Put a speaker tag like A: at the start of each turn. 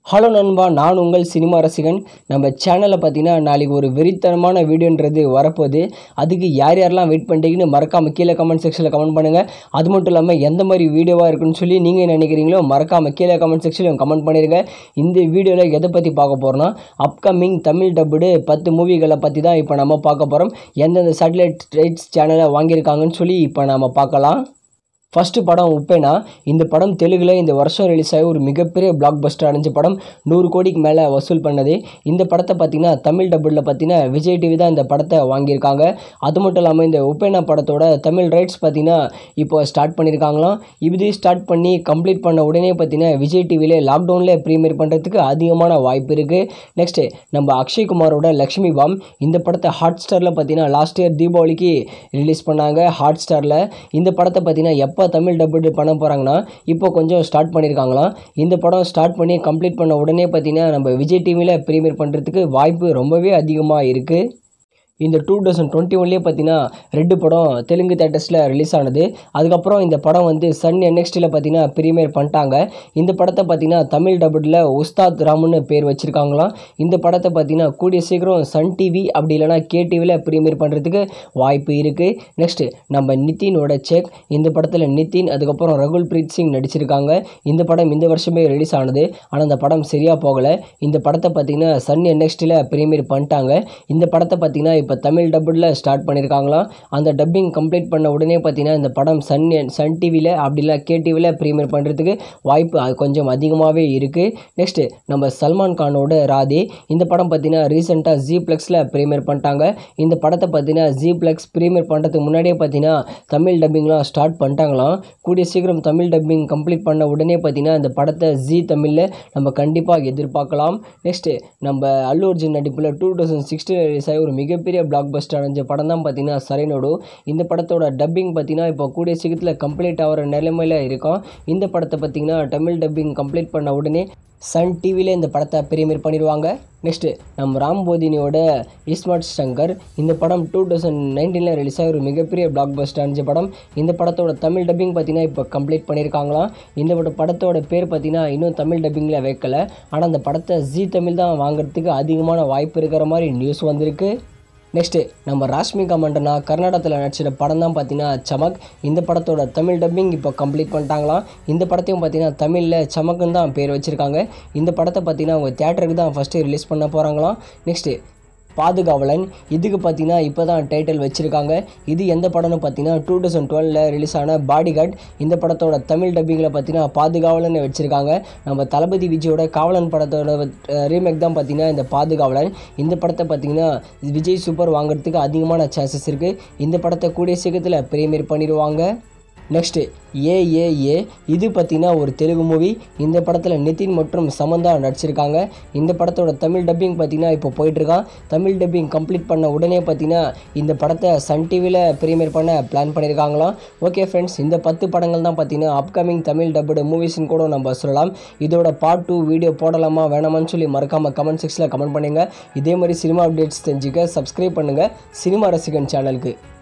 A: hello நண்பா நான் உங்கள் சினிமா ரசிகன் நம்ம சேனலில் பார்த்தீங்கன்னா நாளைக்கு ஒரு வெறித்தனமான வீடியோன்றது வரப்போகுது அதுக்கு யார் யாரெல்லாம் வெயிட் பண்ணுறீங்கன்னு மறக்காமல் கீழே கமெண்ட் செக்ஷனில் கமெண்ட் பண்ணுங்கள் அது மட்டும் இல்லாமல் எந்த மாதிரி வீடியோவாக இருக்குன்னு சொல்லி நீங்கள் என்ன நினைக்கிறீங்களோ மறக்காமல் கீழே கமெண்ட் செக்ஷனில் கமெண்ட் பண்ணிடுங்க இந்த வீடியோவில் எதை பற்றி பார்க்க போகிறோம்னா அப்கமிங் தமிழ் டப்புடு பத்து மூவிகளை பற்றி தான் இப்போ நம்ம பார்க்க போகிறோம் எந்தெந்த சேட்டலைட் ரைட்ஸ் சேனலை வாங்கியிருக்காங்கன்னு சொல்லி இப்போ நம்ம பார்க்கலாம் ஃபஸ்ட்டு படம் உப்பேனா இந்த படம் தெலுங்கில் இந்த வருஷம் ரிலீஸ் ஆகி ஒரு மிகப்பெரிய பிளாக் பஸ்டர் அடைஞ்ச படம் நூறு கோடிக்கு மேலே வசூல் பண்ணது இந்த படத்தை பார்த்தீங்கன்னா தமிழ் டபுளில் பார்த்தீங்கன்னா விஜய் டிவி தான் இந்த படத்தை வாங்கியிருக்காங்க அது மட்டும் இல்லாமல் இந்த உப்பேனா படத்தோட தமிழ் ரைட்ஸ் பார்த்தீங்கன்னா இப்போ ஸ்டார்ட் பண்ணியிருக்காங்களாம் இது ஸ்டார்ட் பண்ணி கம்ப்ளீட் பண்ண உடனே பார்த்தீங்கன்னா விஜய் டிவியில் லாக்டவுனில் ப்ரீமியர் பண்ணுறதுக்கு அதிகமான வாய்ப்பு இருக்குது நெக்ஸ்ட்டு நம்ம அக்ஷய் குமாரோட லக்ஷ்மி பாம் இந்த படத்தை ஹாட் ஸ்டாரில் பார்த்தீங்கன்னா லாஸ்ட் இயர் தீபாவளிக்கு ரிலீஸ் பண்ணாங்க ஹாட் ஸ்டாரில் இந்த படத்தை பார்த்தீங்கன்னா எப்போ தமிழ் டபுள் பண்ண போகிறாங்கன்னா இப்போ கொஞ்சம் ஸ்டார்ட் பண்ணியிருக்காங்களாம் இந்த படம் ஸ்டார்ட் பண்ணி கம்ப்ளீட் பண்ண உடனே பார்த்தீங்கன்னா நம்ம விஜய் டிவியில் ப்ரீமியர் பண்ணுறதுக்கு வாய்ப்பு ரொம்பவே அதிகமாக இருக்குது இந்த டூ தௌசண்ட் டுவெண்ட்டி ஒன்லேயே பார்த்தீங்கன்னா ரெண்டு படம் தெலுங்கு தேட்டர்ஸில் ரிலீஸ் ஆனது அதுக்கப்புறம் இந்த படம் வந்து சன் என்எக்ஸ்டியில் பார்த்தீங்கன்னா ப்ரீமியர் பண்ணிட்டாங்க இந்த படத்தை பார்த்தீங்கன்னா தமிழ் டபுளில் உஸ்தாத் ராமுன்னு பேர் வச்சுருக்காங்களாம் இந்த படத்தை பார்த்தீங்கன்னா கூடிய சீக்கிரம் சன் டிவி அப்படி இல்லைனா கே டிவியில் ப்ரீமியர் பண்ணுறதுக்கு வாய்ப்பு இருக்குது நெக்ஸ்ட்டு நம்ம நிதினோட செக் இந்த படத்தில் நிதின் அதுக்கப்புறம் ரகுல் பிரீத் சிங் நடிச்சிருக்காங்க இந்த படம் இந்த வருஷமே ரிலீஸ் ஆனது ஆனால் அந்த படம் சரியாக போகலை இந்த படத்தை பார்த்தீங்கன்னா சன் என்எக்ஸ்டியில் ப்ரீமியர் பண்ணிட்டாங்க இந்த படத்தை பார்த்தீங்கன்னா இப்போ தமிழ் டப்புடில் ஸ்டார்ட் பண்ணியிருக்காங்களாம் அந்த டப்பிங் கம்ப்ளீட் பண்ண உடனே பார்த்தீங்கன்னா இந்த படம் சன் சன் டிவியில் அப்படி இல்லை கே டிவியில் ப்ரீமியர் பண்ணுறதுக்கு வாய்ப்பு அது கொஞ்சம் அதிகமாகவே இருக்குது நெக்ஸ்ட்டு நம்ம சல்மான் கானோட ராதே இந்த படம் பார்த்தீங்கன்னா ரீசெண்டாக ஜி ப்ளெக்ஸில் ப்ரீமியர் பண்ணிட்டாங்க இந்த படத்தை பார்த்தீங்கன்னா ஜி ப்ளெக்ஸ் ப்ரீமியர் பண்ணுறதுக்கு முன்னாடியே பார்த்தீங்கன்னா தமிழ் டப்பிங்லாம் ஸ்டார்ட் பண்ணிட்டாங்களாம் கூடிய சீக்கிரம் தமிழ் டப்பிங் கம்ப்ளீட் பண்ண உடனே பார்த்தீங்கன்னா இந்த படத்தை ஜி தமிழில் நம்ம கண்டிப்பாக எதிர்பார்க்கலாம் நெக்ஸ்ட்டு நம்ம அல்லு அர்ஜுன் நடிப்பில் டூ தௌசண்ட் சிக்ஸ்டீன் ரிலீஸ் ஆகி ஒரு மிகப்பெரிய பிளாக் பஸ்டர் அடைஞ்ச படம் தான் பார்த்தீங்கன்னா சரைனோடு இந்த படத்தோட டப்பிங் பார்த்தீங்கன்னா இப்போ கூடிய சீக்கிரத்தில் கம்ப்ளீட் ஆகிற நிலைமையில் இருக்கும் இந்த படத்தை பார்த்தீங்கன்னா தமிழ் டப்பிங் கம்ப்ளீட் பண்ண உடனே சன் டிவியில் இந்த படத்தை ப்ரீமியர் பண்ணிடுவாங்க நெக்ஸ்ட்டு நம்ம ராம் போதினியோட இஸ்மார்ட் சங்கர் இந்த படம் டூ தௌசண்ட் நைன்டீனில் ரிலீஸ் ஆகி ஒரு மிகப்பெரிய பிளாக் பஸ்டர் அணிஞ்ச படம் இந்த படத்தோட தமிழ் டப்பிங் பார்த்தீங்கன்னா இப்போ கம்ப்ளீட் பண்ணியிருக்காங்களாம் இந்த படத்தோட பேர் பார்த்தீங்கன்னா இன்னும் தமிழ் டப்பிங்கில் வைக்கல ஆனால் அந்த படத்தை ஜி தமிழ் தான் வாங்குறதுக்கு அதிகமான வாய்ப்பு இருக்கிற மாதிரி நியூஸ் வந்திருக்கு நெக்ஸ்ட்டு நம்ம ராஷ்மிகா மண்டனா கர்நாடகத்தில் நடிச்சிட படம் தான் பார்த்தீங்கன்னா சமக் இந்த படத்தோட தமிழ் டப்பிங் இப்போ கம்ப்ளீட் பண்ணிட்டாங்களாம் இந்த படத்தையும் பார்த்தீங்கன்னா தமிழில் சமக்குன்னு தான் பேர் வச்சுருக்காங்க இந்த படத்தை பார்த்தீங்கன்னா அவங்க தேட்டருக்கு தான் ஃபஸ்ட்டு ரிலீஸ் பண்ண போகிறாங்களாம் நெக்ஸ்ட்டு பாதுகாவலன் இதுக்கு பார்த்தீங்கன்னா இப்போ தான் டைட்டில் வச்சுருக்காங்க இது எந்த படம்னு பார்த்தீங்கன்னா டூ தௌசண்ட் டுவெலில் ரிலீஸ் ஆன பாடிகார்ட் இந்த படத்தோட தமிழ் டப்பிங்கில் பார்த்தீங்கன்னா பாதுகாவலன் வச்சுருக்காங்க நம்ம தளபதி விஜயோட காவலன் படத்தோட ரீமேக் தான் பார்த்தீங்கன்னா இந்த பாதுகாவலன் இந்த படத்தை பார்த்தீங்கன்னா விஜய் சூப்பர் வாங்குறதுக்கு அதிகமான சான்சஸ் இருக்குது இந்த படத்தை கூடிய சீக்கிரத்தில் ப்ரீமியர் பண்ணிடுவாங்க நெக்ஸ்ட்டு ஏ ஏ ஏ இது பார்த்திங்கன்னா ஒரு தெலுங்கு மூவி இந்த படத்தில் நிதின் மற்றும் சமந்தா நடிச்சிருக்காங்க இந்த படத்தோட தமிழ் டப்பிங் பார்த்திங்கன்னா இப்போ போயிட்டுருக்கான் தமிழ் டப்பிங் கம்ப்ளீட் பண்ண உடனே பார்த்திங்கன்னா இந்த படத்தை சன் டிவியில் ப்ரீமியர் பண்ண பிளான் பண்ணியிருக்காங்களாம் ஓகே ஃப்ரெண்ட்ஸ் இந்த பத்து படங்கள் தான் பார்த்திங்கன்னா அப்கமிங் தமிழ் டப்புடு மூவிஸ்னு கூட நம்ம சொல்லலாம் இதோட பார்ட் டூ வீடியோ போடலாமா வேணாமான்னு சொல்லி மறக்காமல் கமெண்ட் செக்ஷனில் கமெண்ட் பண்ணுங்கள் இதே மாதிரி சினிமா அப்டேட்ஸ் தெரிஞ்சுக்க சப்ஸ்கிரைப் பண்ணுங்கள் சினிமா ரசிகன் சேனலுக்கு